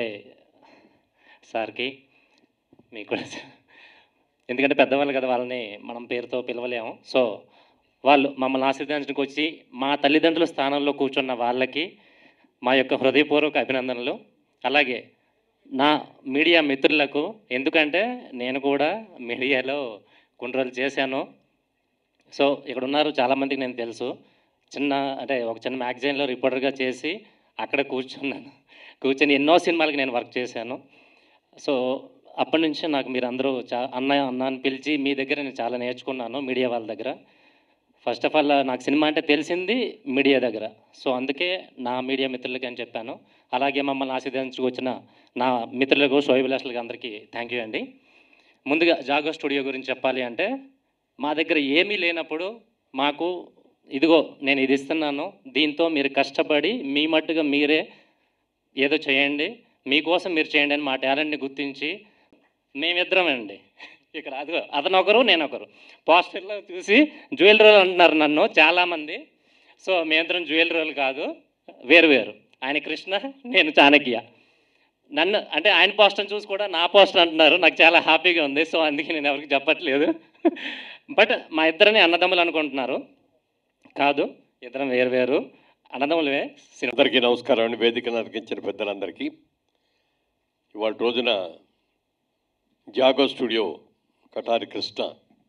సార్కి మీకు కూడా ఎందుకంటే పెద్దవాళ్ళు కదా వాళ్ళని మనం పేరుతో పిలవలేము సో వాళ్ళు మమ్మల్ని ఆశీర్వదించడానికి వచ్చి మా తల్లిదండ్రుల స్థానంలో కూర్చున్న వాళ్ళకి మా యొక్క హృదయపూర్వక అభినందనలు అలాగే నా మీడియా మిత్రులకు ఎందుకంటే నేను కూడా మీడియాలో కొన్ని రోజులు చేశాను సో ఇక్కడ ఉన్నారు చాలామందికి నేను తెలుసు చిన్న అంటే ఒక చిన్న మ్యాగజైన్లో రిపోర్టర్గా చేసి అక్కడ కూర్చున్నాను కూర్చొని ఎన్నో సినిమాలకి నేను వర్క్ చేశాను సో అప్పటి నుంచి నాకు మీరు అందరూ చా అన్న అన్న అని పిలిచి మీ దగ్గర నేను చాలా నేర్చుకున్నాను మీడియా వాళ్ళ దగ్గర ఫస్ట్ ఆఫ్ ఆల్ నాకు సినిమా అంటే తెలిసింది మీడియా దగ్గర సో అందుకే నా మీడియా మిత్రులకి అని చెప్పాను అలాగే మమ్మల్ని ఆశీర్వదించుకు వచ్చిన నా మిత్రులకు శోభిలాషులకి అందరికీ థ్యాంక్ యూ అండి ముందుగా జాగో స్టూడియో గురించి చెప్పాలి అంటే మా దగ్గర ఏమీ లేనప్పుడు మాకు ఇదిగో నేను ఇది ఇస్తున్నాను దీంతో మీరు కష్టపడి మీ మట్టుగా మీరే ఏదో చేయండి మీకోసం మీరు చేయండి అని మా టాలెంట్ని గుర్తించి మేమిద్దరం అండి ఇక్కడ అదిగో అతను ఒకరు నేను ఒకరు పోస్టర్లో చూసి జ్యువెల్ రోల్ అంటున్నారు నన్ను చాలామంది సో మేమిద్దరం జ్యువెల్ రోల్ కాదు వేరు వేరు ఆయన కృష్ణ నేను చాణక్య నన్ను అంటే ఆయన పోస్టర్ చూసి కూడా నా పోస్టర్ అంటున్నారు నాకు చాలా హ్యాపీగా ఉంది సో అందుకే నేను ఎవరికి చెప్పట్లేదు బట్ మా ఇద్దరిని అన్నదమ్ములు అనుకుంటున్నారు కాదు ఇద్దరం వేరు వేరు అన్నదమ్ములవే సినిమా అందరికీ నమస్కారం అండి వేదికను అతికించిన పెద్దలందరికీ ఇవాళ రోజున జాగో స్టూడియో కటారి కృష్ణ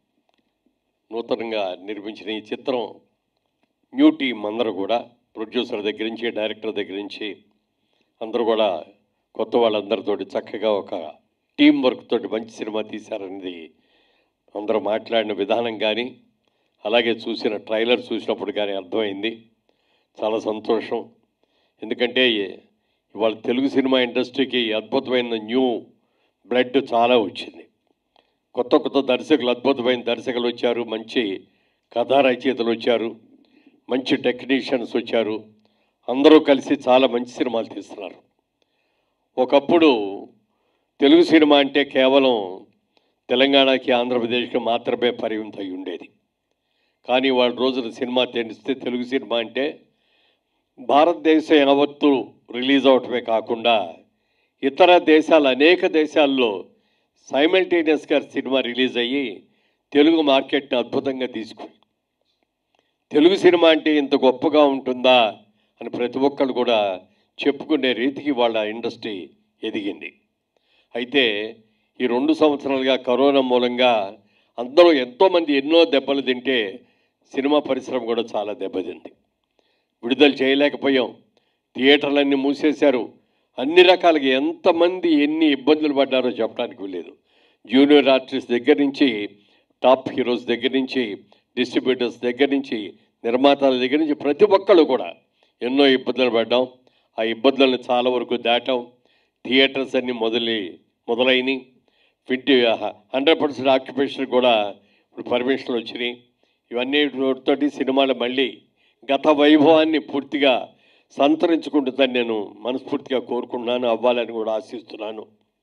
నూతనంగా నిర్మించిన ఈ చిత్రం న్యూ టీమ్ అందరూ కూడా ప్రొడ్యూసర్ దగ్గర నుంచి డైరెక్టర్ దగ్గర నుంచి అందరూ కూడా కొత్త వాళ్ళందరితోటి చక్కగా ఒక టీం వర్క్ తోటి మంచి సినిమా తీశారనేది అందరూ మాట్లాడిన విధానం కానీ అలాగే చూసిన ట్రైలర్ చూసినప్పుడు కానీ అర్థమైంది చాలా సంతోషం ఎందుకంటే ఇవాళ తెలుగు సినిమా ఇండస్ట్రీకి అద్భుతమైన న్యూ బ్లడ్ చాలా వచ్చింది కొత్త కొత్త దర్శకులు అద్భుతమైన దర్శకులు వచ్చారు మంచి కథా రచయితలు వచ్చారు మంచి టెక్నీషియన్స్ వచ్చారు అందరూ కలిసి చాలా మంచి సినిమాలు తీస్తున్నారు ఒకప్పుడు తెలుగు సినిమా అంటే కేవలం తెలంగాణకి ఆంధ్రప్రదేశ్కి మాత్రమే పరిమితం అయి ఉండేది కానీ వాళ్ళ రోజున సినిమా తెలిస్తే తెలుగు సినిమా అంటే భారతదేశం యావత్తు రిలీజ్ అవటమే కాకుండా ఇతర దేశాలు అనేక దేశాల్లో సైమల్టేనియస్గా సినిమా రిలీజ్ అయ్యి తెలుగు మార్కెట్ని అద్భుతంగా తీసుకు తెలుగు సినిమా అంటే ఇంత గొప్పగా ఉంటుందా అని ప్రతి ఒక్కరు కూడా చెప్పుకునే రీతికి వాళ్ళ ఇండస్ట్రీ ఎదిగింది అయితే ఈ రెండు సంవత్సరాలుగా కరోనా మూలంగా అందరూ ఎంతోమంది ఎన్నో దెబ్బలు తింటే సినిమా పరిశ్రమ కూడా చాలా దెబ్బతింది విడుదల చేయలేకపోయాం థియేటర్లన్నీ మూసేశారు అన్ని రకాలుగా ఎంతమంది ఎన్ని ఇబ్బందులు పడ్డారో చెప్పడానికి లేదు జూనియర్ ఆర్టిస్ట్ దగ్గర నుంచి టాప్ హీరోస్ దగ్గర నుంచి డిస్ట్రిబ్యూటర్స్ దగ్గర నుంచి నిర్మాతల దగ్గర నుంచి ప్రతి ఒక్కళ్ళు కూడా ఎన్నో ఇబ్బందులు పడ్డాం ఆ ఇబ్బందులను చాలా వరకు దాటాం థియేటర్స్ అన్ని మొదలై మొదలైనవి ఫిఫ్టీ హండ్రెడ్ పర్సెంట్ ఆక్యుపేషన్ కూడా ఇప్పుడు పర్మిషన్లు వచ్చినాయి ఇవన్నీ తోటి సినిమాలు మళ్ళీ గత వైభవాన్ని పూర్తిగా సంతరించుకుంటుందని నేను మనస్ఫూర్తిగా కోరుకుంటున్నాను అవ్వాలని కూడా ఆశిస్తున్నాను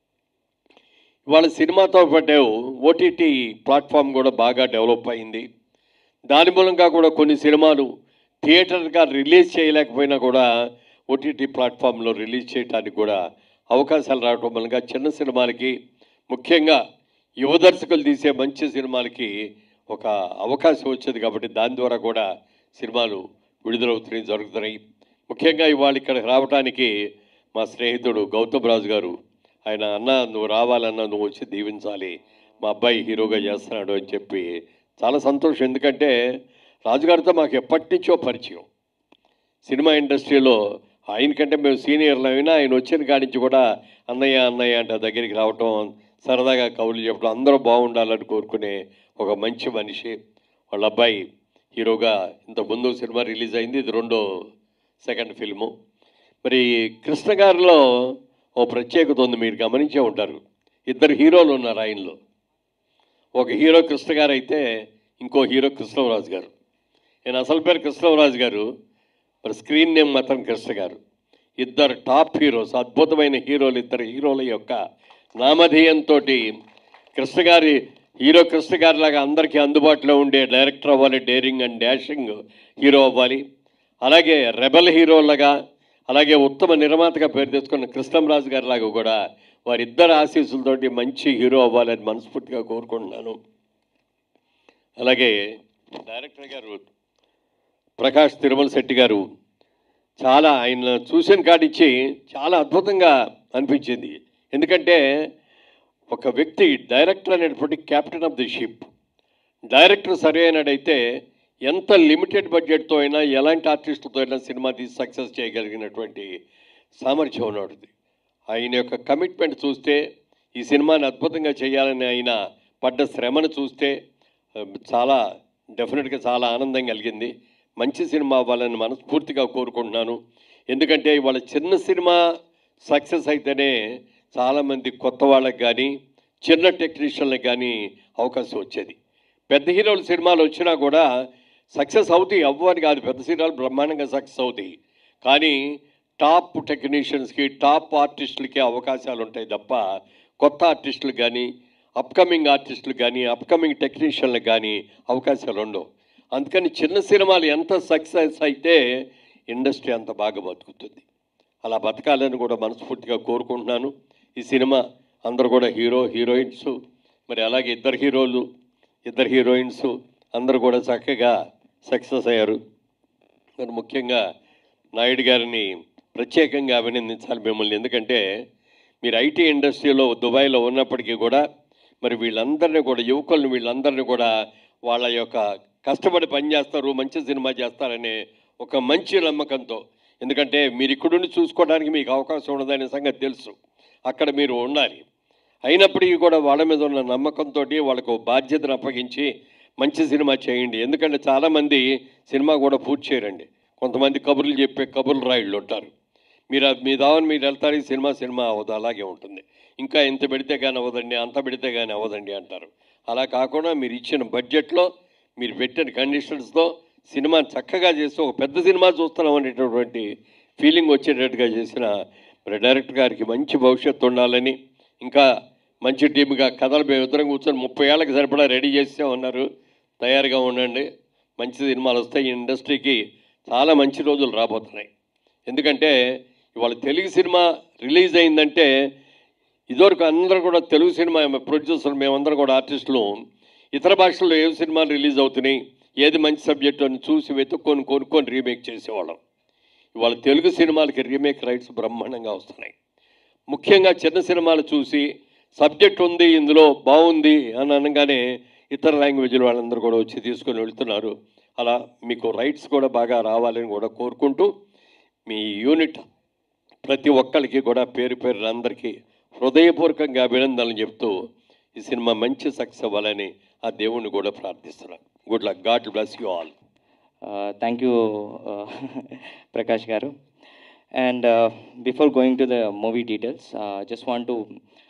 ఇవాళ సినిమాతో పాటు ఓటీటీ ప్లాట్ఫామ్ కూడా బాగా డెవలప్ అయింది దాని మూలంగా కూడా కొన్ని సినిమాలు థియేటర్గా రిలీజ్ చేయలేకపోయినా కూడా ఓటీటీ ప్లాట్ఫామ్లో రిలీజ్ చేయడానికి కూడా అవకాశాలు రావడం మూలంగా చిన్న సినిమాలకి ముఖ్యంగా యువ దర్శకులు తీసే మంచి సినిమాలకి ఒక అవకాశం వచ్చేది కాబట్టి దాని ద్వారా కూడా సినిమాలు విడుదలవుతున్నాయి జరుగుతున్నాయి ముఖ్యంగా ఇవాళ ఇక్కడికి రావడానికి మా స్నేహితుడు గౌతమ్ రాజు గారు ఆయన అన్న నువ్వు రావాలన్నా నువ్వు వచ్చి దీవించాలి మా అబ్బాయి హీరోగా చేస్తున్నాడు అని చెప్పి చాలా సంతోషం ఎందుకంటే రాజుగారితో మాకు ఎప్పటి నుంచో పరిచయం సినిమా ఇండస్ట్రీలో ఆయనకంటే మేము సీనియర్లు అయినా ఆయన వచ్చిన కాడి నుంచి కూడా అన్నయ్య అన్నయ్య అంటే దగ్గరికి రావటం సరదాగా కవులు చెప్పడం అందరూ బాగుండాలని కోరుకునే ఒక మంచి మనిషి వాళ్ళ అబ్బాయి హీరోగా ఇంత ముందు సినిమా రిలీజ్ అయింది ఇది రెండో సెకండ్ ఫిల్ము మరి కృష్ణ గారిలో ఓ ప్రత్యేకత ఉంది మీరు గమనించే ఉంటారు ఇద్దరు హీరోలు ఉన్నారు ఆయనలో ఒక హీరో కృష్ణ గారు అయితే ఇంకో హీరో కృష్ణరాజు గారు నేను అసలు పేరు కృష్ణరాజు గారు మరి స్క్రీన్ నేమ్ మాత్రం కృష్ణ గారు ఇద్దరు టాప్ హీరోస్ అద్భుతమైన హీరోలు ఇద్దరు హీరోల యొక్క నామధేయంతో కృష్ణ గారి హీరో కృష్ణ గారి లాగా అందరికీ అందుబాటులో ఉండే డైరెక్టర్ అవ్వాలి డేరింగ్ అండ్ డాషింగ్ హీరో అవ్వాలి అలాగే రెబల్ హీరోలాగా అలాగే ఉత్తమ నిర్మాతగా పేరు తెచ్చుకున్న కృష్ణంరాజు గారి లాగా కూడా వారిద్దరు ఆశీస్సులతోటి మంచి హీరో అవ్వాలని మనస్ఫూర్తిగా కోరుకుంటున్నాను అలాగే డైరెక్టర్ గారు ప్రకాష్ తిరుమల శెట్టి గారు చాలా ఆయన చూసిన కాడిచ్చి చాలా అద్భుతంగా అనిపించింది ఎందుకంటే ఒక వ్యక్తి డైరెక్టర్ అనేటువంటి captain of the ship director సరి అయినడైతే ఎంత లిమిటెడ్ బడ్జెట్తో అయినా ఎలాంటి ఆర్టిస్టులతో అయినా సినిమా తీసి సక్సెస్ చేయగలిగినటువంటి సామర్థ్యం ఉన్నది ఆయన యొక్క కమిట్మెంట్ చూస్తే ఈ సినిమాని అద్భుతంగా చేయాలని ఆయన పడ్డ శ్రమను చూస్తే ఆ, చాలా డెఫినెట్గా చాలా ఆనందం కలిగింది మంచి సినిమా అవ్వాలని మనస్ఫూర్తిగా కోరుకుంటున్నాను ఎందుకంటే ఇవాళ చిన్న సినిమా సక్సెస్ అయితేనే చాలామంది కొత్త వాళ్ళకి కానీ చిన్న టెక్నీషియన్లకు కానీ అవకాశం వచ్చేది పెద్ద హీరోల సినిమాలు వచ్చినా కూడా సక్సెస్ అవుతాయి అవ్వని కాదు పెద్ద సినిమాలు బ్రహ్మాండంగా సక్సెస్ అవుతాయి కానీ టాప్ టెక్నీషియన్స్కి టాప్ ఆర్టిస్టులకి అవకాశాలు ఉంటాయి తప్ప కొత్త ఆర్టిస్టులకు కానీ అప్కమింగ్ ఆర్టిస్టులకు కానీ అప్కమింగ్ టెక్నీషియన్లకు కానీ అవకాశాలు ఉండవు అందుకని చిన్న సినిమాలు ఎంత సక్సెస్ అయితే ఇండస్ట్రీ అంత బాగా బతుకుతుంది అలా బతకాలని కూడా మనస్ఫూర్తిగా కోరుకుంటున్నాను ఈ సినిమా అందరూ కూడా హీరో హీరోయిన్స్ మరి అలాగే ఇద్దరు హీరోలు ఇద్దరు హీరోయిన్స్ అందరూ కూడా చక్కగా సక్సెస్ అయ్యారు మరి ముఖ్యంగా నాయుడు గారిని ప్రత్యేకంగా అభినందించాలి మిమ్మల్ని ఎందుకంటే మీరు ఐటీ ఇండస్ట్రీలో దుబాయ్లో ఉన్నప్పటికీ కూడా మరి వీళ్ళందరినీ కూడా యువకులను వీళ్ళందరినీ కూడా వాళ్ళ యొక్క కష్టపడి పనిచేస్తారు మంచి సినిమా చేస్తారనే ఒక మంచి నమ్మకంతో ఎందుకంటే మీరు ఇక్కడుండి చూసుకోవడానికి మీకు అవకాశం ఉండదనే సంగతి తెలుసు అక్కడ మీరు ఉండాలి అయినప్పటికీ కూడా వాళ్ళ మీద ఉన్న నమ్మకంతో వాళ్ళకు బాధ్యతను అప్పగించి మంచి సినిమా చేయండి ఎందుకంటే చాలామంది సినిమా కూడా పూర్తి చేయరండి కొంతమంది కబుర్లు చెప్పే కబుర్లు రాయిళ్ళు ఉంటారు మీరు అది మీ దావని మీరు వెళ్తారు ఈ సినిమా సినిమా అవ్వదు అలాగే ఉంటుంది ఇంకా ఇంత పెడితే కానీ అవ్వదండి అంత పెడితే కానీ అవ్వదండి అంటారు అలా కాకుండా మీరు ఇచ్చిన బడ్జెట్లో మీరు పెట్టిన కండిషన్స్తో సినిమా చక్కగా చేసి ఒక పెద్ద సినిమా చూస్తున్నాం అనేటటువంటి ఫీలింగ్ వచ్చేటట్టుగా చేసిన మరి డైరెక్టర్ గారికి మంచి భవిష్యత్తు ఉండాలని ఇంకా మంచి టీమ్గా కథలు మేము ఇద్దరం కూర్చొని ముప్పై ఏళ్ళకి సరిపడా రెడీ చేస్తే ఉన్నారు తయారుగా ఉండండి మంచి సినిమాలు వస్తాయి ఈ ఇండస్ట్రీకి చాలా మంచి రోజులు రాబోతున్నాయి ఎందుకంటే ఇవాళ తెలుగు సినిమా రిలీజ్ అయిందంటే ఇదివరకు అందరూ కూడా తెలుగు సినిమా ప్రొడ్యూసర్ మేమందరం కూడా ఆర్టిస్టులు ఇతర భాషల్లో ఏ సినిమాలు రిలీజ్ అవుతున్నాయి ఏది మంచి సబ్జెక్టు అని చూసి వెతుక్కొని కొనుక్కొని రీమేక్ చేసేవాళ్ళం ఇవాళ తెలుగు సినిమాలకి రీమేక్ రైట్స్ బ్రహ్మాండంగా వస్తున్నాయి ముఖ్యంగా చిన్న సినిమాలు చూసి సబ్జెక్ట్ ఉంది ఇందులో బాగుంది అని అనగానే ఇతర లాంగ్వేజ్ల వాళ్ళందరూ కూడా వచ్చి తీసుకొని వెళ్తున్నారు అలా మీకు రైట్స్ కూడా బాగా రావాలని కూడా కోరుకుంటూ మీ యూనిట్ ప్రతి ఒక్కరికి కూడా పేరు పేరు అందరికీ హృదయపూర్వకంగా అభినందనలు చెప్తూ ఈ సినిమా మంచి సక్సెస్ అవ్వాలని ఆ దేవుణ్ణి కూడా ప్రార్థిస్తున్నాను good luck God bless you all thank you Prakash గారు and before going to the movie details just want to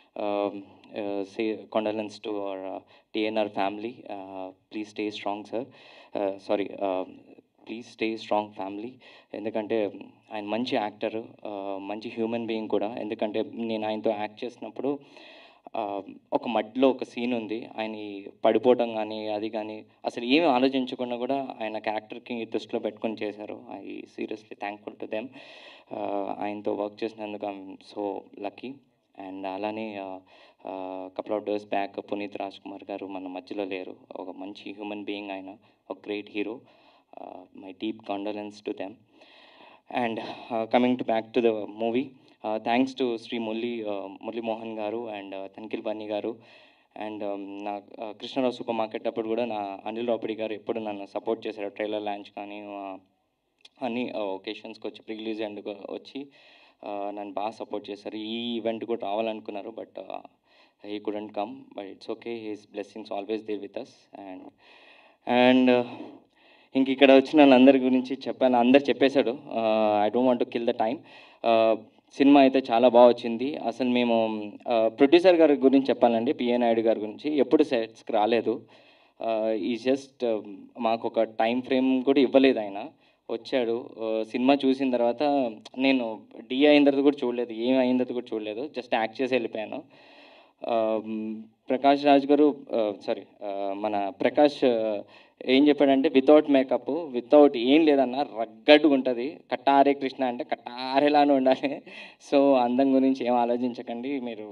say condolence to our TNR family please stay strong sir sorry please stay strong family ఎందుకంటే ఆయన మంచి యాక్టర్ మంచి హ్యూమన్ బీయింగ్ కూడా ఎందుకంటే నేను ఆయనతో యాక్ట్ చేసినప్పుడు ఆ, ఒక మడ్లో ఒక సీన్ ఉంది ఆయన ఈ పడిపోవడం కానీ అది కానీ అసలు ఏమి ఆలోచించకుండా కూడా ఆయన క్యారెక్టర్కి దృష్టిలో పెట్టుకొని చేశారు I seriously thankful to them ఆయనతో వర్క్ చేసినందుకు ఐఎమ్ సో లక్కీ అండ్ అలానే couple of days back Puneeth Raj Kumar గారు మన మధ్యలో లేరు ఒక మంచి హ్యూమన్ బీయింగ్ ఆయన ఒక great hero my deep condolence to them and coming to back to the movie thanks to Shri Murali Murali Mohan గారు అండ్ తనిఖిల్ బన్నీ గారు అండ్ నా uh, కృష్ణరావు సూపర్ మార్కెట్ అప్పుడు కూడా నా అనిల్ రాపిడి గారు ఎప్పుడు నన్ను సపోర్ట్ చేశారు ట్రైలర్ లాంచ్ కానీ uh, అన్ని ఒకేషన్స్కి వచ్చి ప్రీ రిలీజ్ అండ్ వచ్చి uh, నన్ను బాగా సపోర్ట్ చేశారు ఈ ఈవెంట్ కూడా రావాలనుకున్నారు but he couldn't come but it's okay he's blessings always there with us and and ఇంక ఇక్కడ వచ్చిన వాళ్ళందరి గురించి చెప్పాను అందరు చెప్పేశాడు I don't want to kill the time సినిమా అయితే చాలా బాగా వచ్చింది అసలు మేము ప్రొడ్యూసర్ గారి గురించి చెప్పాలండి పిఏ నాయుడు గారి గురించి ఎప్పుడు సెట్స్కి రాలేదు ఈ జస్ట్ మాకు ఒక టైం ఫ్రేమ్ కూడా ఇవ్వలేదు ఆయన వచ్చాడు ఆ, సినిమా చూసిన తర్వాత నేను డి అయిన తర్వాత కూడా చూడలేదు ఏం అయిన తర్వాత కూడా చూడలేదు జస్ట్ యాక్ట్ చేసి వెళ్ళిపోయాను ఆ, మ్, ప్రకాష్ రాజ్ గారు సారీ మన ప్రకాష్ ఆ, ఏం చెప్పాడంటే వితౌట్ మేకప్ వితౌట్ ఏం లేదన్న రగ్గడ్గా ఉంటుంది కట్టారే కృష్ణ అంటే కట్టారేలానే ఉండాలి సో అందం గురించి ఏం ఆలోచించకండి మీరు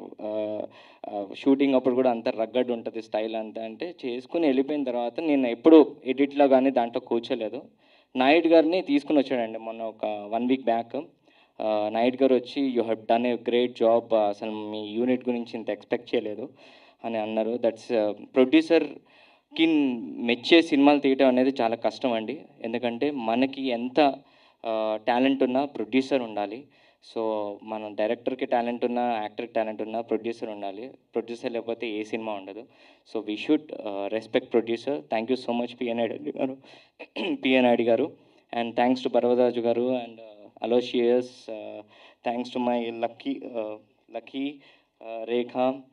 షూటింగ్ అప్పుడు కూడా అంత రగ్గడ్ ఉంటుంది స్టైల్ అంతా అంటే చేసుకుని వెళ్ళిపోయిన తర్వాత నేను ఎప్పుడు ఎడిట్లో కానీ దాంట్లో కూర్చోలేదు నాయుడు గారిని తీసుకుని వచ్చాడండి మొన్న ఒక వన్ వీక్ బ్యాక్ నాయుడు గారు వచ్చి you have done a great job అసలు మీ యూనిట్ గురించి ఇంత ఎక్స్పెక్ట్ చేయలేదు అని అన్నారు దట్స్ ప్రొడ్యూసర్కి మెచ్చే సినిమాలు తీయటం అనేది చాలా కష్టం అండి ఎందుకంటే మనకి ఎంత టాలెంట్ ఉన్నా ప్రొడ్యూసర్ ఉండాలి సో మనం డైరెక్టర్కి టాలెంట్ ఉన్నా యాక్టర్కి టాలెంట్ ఉన్నా ప్రొడ్యూసర్ ఉండాలి ప్రొడ్యూసర్ లేకపోతే ఏ సినిమా ఉండదు so we should respect producer thank you so much PN Naidu గారు పిఎన్ నాయుడు గారు అండ్ థ్యాంక్స్ టు పర్వదాజు గారు and Aloysius thanks to my lucky lucky Rekha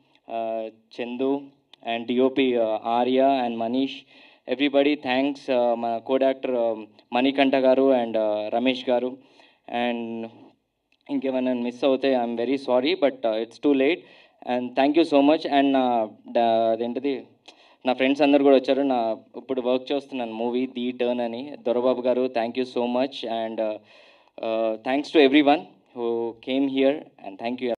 Chandu and DOP Arya and Manish everybody thanks మా కోడ్ యాక్టర్ మణికంఠ గారు అండ్ రమేష్ గారు అండ్ ఇంకేమైనా మిస్ అవుతే I'm very sorry but it's too late and thank you so much and నా డా- అదేంటిది నా ఫ్రెండ్స్ అందరు కూడా వచ్చారు నా ఇప్పుడు వర్క్ చేస్తున్నాను మూవీ ది టర్న్ అని దొరబాబు గారు thank you so much and thanks to every one who came here and thank you